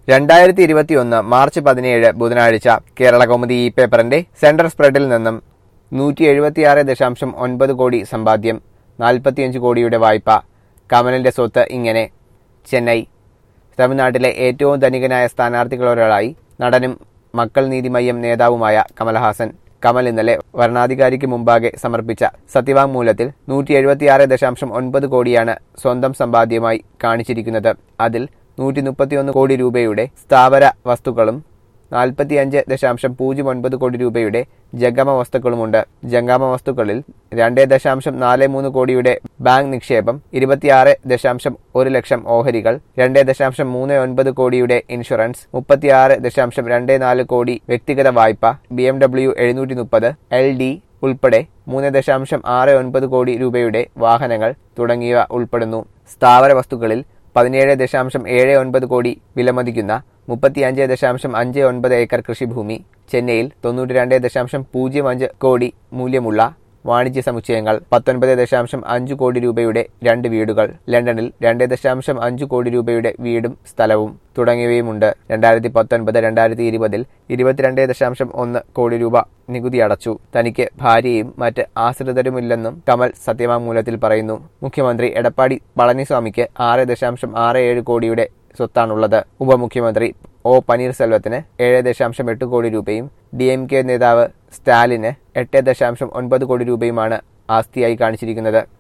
രണ്ടായിരത്തി ഇരുപത്തിയൊന്ന് മാർച്ച് പതിനേഴ് ബുധനാഴ്ച കേരള കൗമുദി ഇ പേപ്പറിന്റെ സെൻട്രൽ സ്പ്രെഡിൽ നിന്നും നൂറ്റി എഴുപത്തിയാറ് ദശാംശം ഒൻപത് കോടി സമ്പാദ്യം നാൽപ്പത്തിയഞ്ച് കോടിയുടെ വായ്പ കമലിന്റെ സ്വത്ത് ഇങ്ങനെ ചെന്നൈ തമിഴ്നാട്ടിലെ ഏറ്റവും ധനികനായ സ്ഥാനാർത്ഥികളൊരാളായി നടനും മക്കൾ നീതിമയ്യം നേതാവുമായ കമൽഹാസൻ കമൽ ഇന്നലെ വരണാധികാരിക്ക് മുമ്പാകെ സമർപ്പിച്ച സത്യവാങ്മൂലത്തിൽ നൂറ്റി എഴുപത്തിയാറ് ദശാംശം ഒൻപത് കോടിയാണ് സ്വന്തം സമ്പാദ്യമായി കാണിച്ചിരിക്കുന്നത് അതിൽ നൂറ്റി മുപ്പത്തിയൊന്ന് കോടി രൂപയുടെ സ്ഥാവര വസ്തുക്കളും നാൽപ്പത്തിയഞ്ച് ദശാംശം പൂജ്യം ഒൻപത് കോടി രൂപയുടെ ജംഗമ വസ്തുക്കളുമുണ്ട് ജംഗമ വസ്തുക്കളിൽ രണ്ട് ദശാംശം നാല് മൂന്ന് കോടിയുടെ ബാങ്ക് നിക്ഷേപം ഇരുപത്തിയാറ് ദശാംശം ഒരു ലക്ഷം ഓഹരികൾ രണ്ട് ദശാംശം മൂന്ന് ഒൻപത് കോടിയുടെ ഇൻഷുറൻസ് മുപ്പത്തിയാറ് ദശാംശം രണ്ട് നാല് കോടി വ്യക്തിഗത വായ്പ ബി എം ഡബ്ല്യു എഴുന്നൂറ്റി മുപ്പത് എൽ ഡി ഉൾപ്പെടെ മൂന്ന് ദശാംശം ആറ് ഒൻപത് കോടി രൂപയുടെ വാഹനങ്ങൾ തുടങ്ങിയവ ഉൾപ്പെടുന്നു സ്ഥാവര വസ്തുക്കളിൽ പതിനേഴ് ദശാംശം ഏഴ് ഒൻപത് കോടി വിലമതിക്കുന്ന മുപ്പത്തിയഞ്ച് ദശാംശം അഞ്ച് ഒൻപത് ഏക്കർ കൃഷിഭൂമി ചെന്നൈയിൽ തൊണ്ണൂറ്റി രണ്ട് ദശാംശം പൂജ്യം അഞ്ച് കോടി മൂല്യമുള്ള വാണിജ്യ സമുച്ചയങ്ങൾ പത്തൊൻപത് ദശാംശം അഞ്ച് കോടി രൂപയുടെ രണ്ട് വീടുകൾ ലണ്ടനിൽ രണ്ട് ദശാംശം അഞ്ച് കോടി രൂപയുടെ വീടും സ്ഥലവും തുടങ്ങിയവയുമുണ്ട് രണ്ടായിരത്തി പത്തൊൻപത് രണ്ടായിരത്തി ഇരുപതിൽ ഇരുപത്തിരണ്ട് ദശാംശം ഒന്ന് കോടി രൂപ നികുതി അടച്ചു തനിക്ക് ഭാര്യയും മറ്റ് ആശ്രിതരുമില്ലെന്നും കമൽ സത്യവാങ്മൂലത്തിൽ പറയുന്നു മുഖ്യമന്ത്രി എടപ്പാടി പളനിസ്വാമിക്ക് ആറ് ദശാംശം ആറ് ഏഴ് കോടിയുടെ സ്വത്താണുള്ളത് ഉപമുഖ്യമന്ത്രി ഒ പനീർസെൽവത്തിന് ഏഴ് ദശാംശം എട്ട് കോടി രൂപയും ഡി എം കെ നേതാവ് സ്റ്റാലിന് എട്ട് ദശാംശം ഒൻപത് കോടി രൂപയുമാണ് ആസ്തിയായി കാണിച്ചിരിക്കുന്നത്